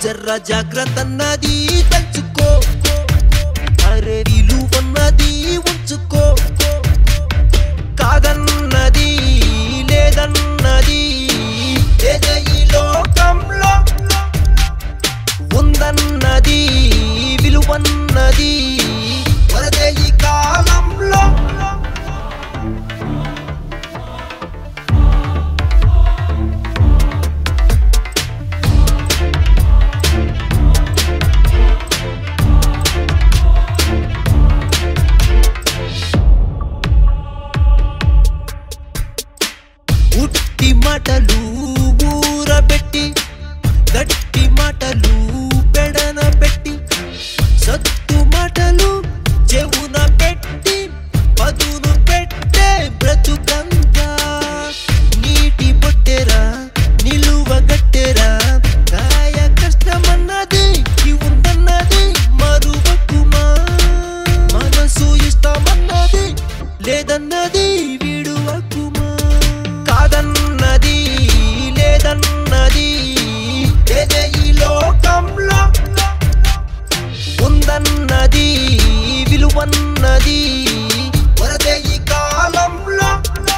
జర్ర జాగ్రత్త అన్నది తెలుసుకో అరే విలువన్నది ఉంచుకో కాదన్నది లేదన్నది ఏదో ఈ లోకంలో ఉందన్నది విలువన్నది వరదే ఈ కాలంలో ఉట్టి మాటలు ఊరబెట్టి గట్టి మాటలు పెడన పెట్టి సత్తు మాటలు చెవున పెట్టి పదును పెట్టే బ్రతుకంతా నీటి పొట్టెరా నిలువ గట్టెరా కాయ కష్టమన్నది ఉందన్నది మరువకుమా మనసు ఇష్టమన్నది లేదన్నది విడువకుమా కాదన్నది లేదన్నది ఏదే ఈ లోకంలో ఉందన్నది విలువన్నది వరదే ఈ కాలంలో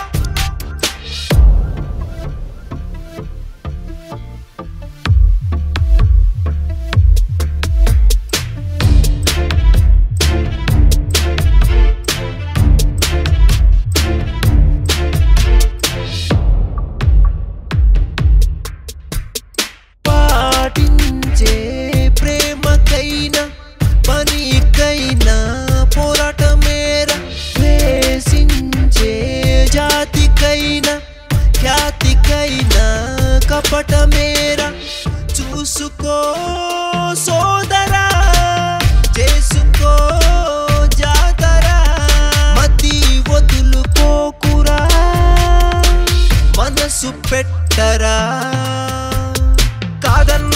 పాటించే ప్రేమకైనా పనికైనా పోరాటమేర ద్వేషించే జాతికైనా ఖ్యాతికైనా కపటమేర చూసుకో సోదరా చేసుకో జాతరా మతి వదులుకోకురా మనసు పెట్టరా కాదన్న